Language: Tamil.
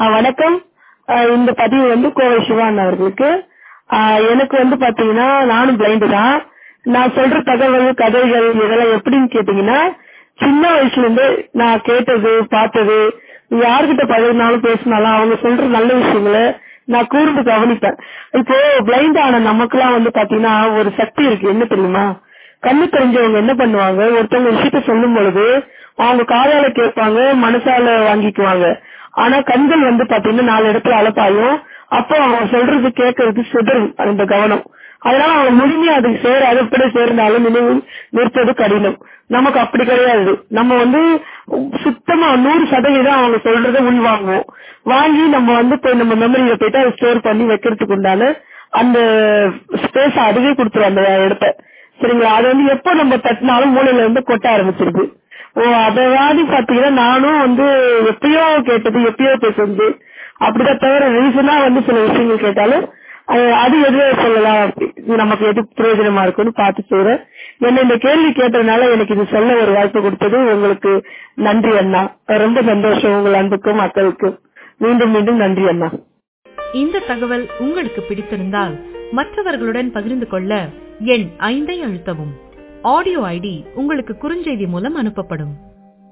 ஆஹ் வணக்கம் ஆஹ் இந்த பதிவு வந்து கோவை சிவான் அவர்களுக்கு ஆஹ் எனக்கு வந்து பாத்தீங்கன்னா நானும் பிளைண்டு தான் நான் சொல்ற தகவல் கதைகள் இதெல்லாம் எப்படின்னு கேட்டீங்கன்னா சின்ன வயசுல இருந்து நான் கேட்டது பார்த்தது யார்கிட்ட பழகினாலும் பேசினாலும் அவங்க சொல்ற நல்ல விஷயங்களை நான் கூர்ந்து கவனிப்பேன் இப்போ பிளைண்ட் ஆன நமக்கெல்லாம் வந்து பாத்தீங்கன்னா ஒரு சக்தி இருக்கு என்ன தெரியுமா கண்ணு தெரிஞ்சவங்க என்ன பண்ணுவாங்க ஒருத்தவங்க விஷயத்த சொல்லும் பொழுது அவங்க காதால கேட்பாங்க மனசால வாங்கிக்குவாங்க ஆனா கண்கள் வந்து பாத்தீங்கன்னா நாலு இடத்துல அலப்பாயும் அப்போ அவங்க சொல்றது கேட்கறது சிதறும் அந்த கவனம் அதனால அவங்க முழுமையா அதுக்கு சேர அது எப்படி சேர்ந்தாலும் நினைவு நிற்பது கடினம் நமக்கு அப்படி கிடையாது நம்ம வந்து சுத்தமா நூறு சதவீதம் அவங்க சொல்றத உள்வாங்குவோம் வாங்கி நம்ம வந்து போய் நம்ம மெமரியில போயிட்டு அதை ஸ்டோர் பண்ணி வைக்கிறதுக்கு உண்டான அந்த ஸ்பேஸ் அதுவே கொடுத்துரும் அந்த இடத்த சரிங்களா அது வந்து எப்போ நம்ம தட்டினாலும் மூளையில இருந்து கொட்ட ஆரம்பிச்சிருது ஓ அதாவது பாத்தீங்கன்னா நானும் வந்து எப்பயோ கேட்டது எப்பயோ பேசுறது அப்படிதான் தவிர ரீசனா வந்து சில விஷயங்கள் கேட்டாலும் அது- அது எதுவே சொல்லலாம் இது நமக்கு எது பிரயோஜனமா இருக்கும்னு பார்த்து செய்யறேன் என்ன இந்த கேள்வி கேட்டதுனால எனக்கு இது சொல்ல ஒரு வாய்ப்பு கொடுத்தது உங்களுக்கு நன்றி அண்ணா ரொம்ப சந்தோஷம் உங்கள் அன்புக்கும் மக்களுக்கும் மீண்டும் மீண்டும் நன்றி அண்ணா இந்த தகவல் உங்களுக்கு பிடித்திருந்தால் மற்றவர்களுடன் பகிர்ந்து கொள்ள எண் ஐந்தை அழுத்தவும் ஆடியோ ஐடி உங்களுக்கு குறுஞ்செய்தி மூலம் அனுப்பப்படும்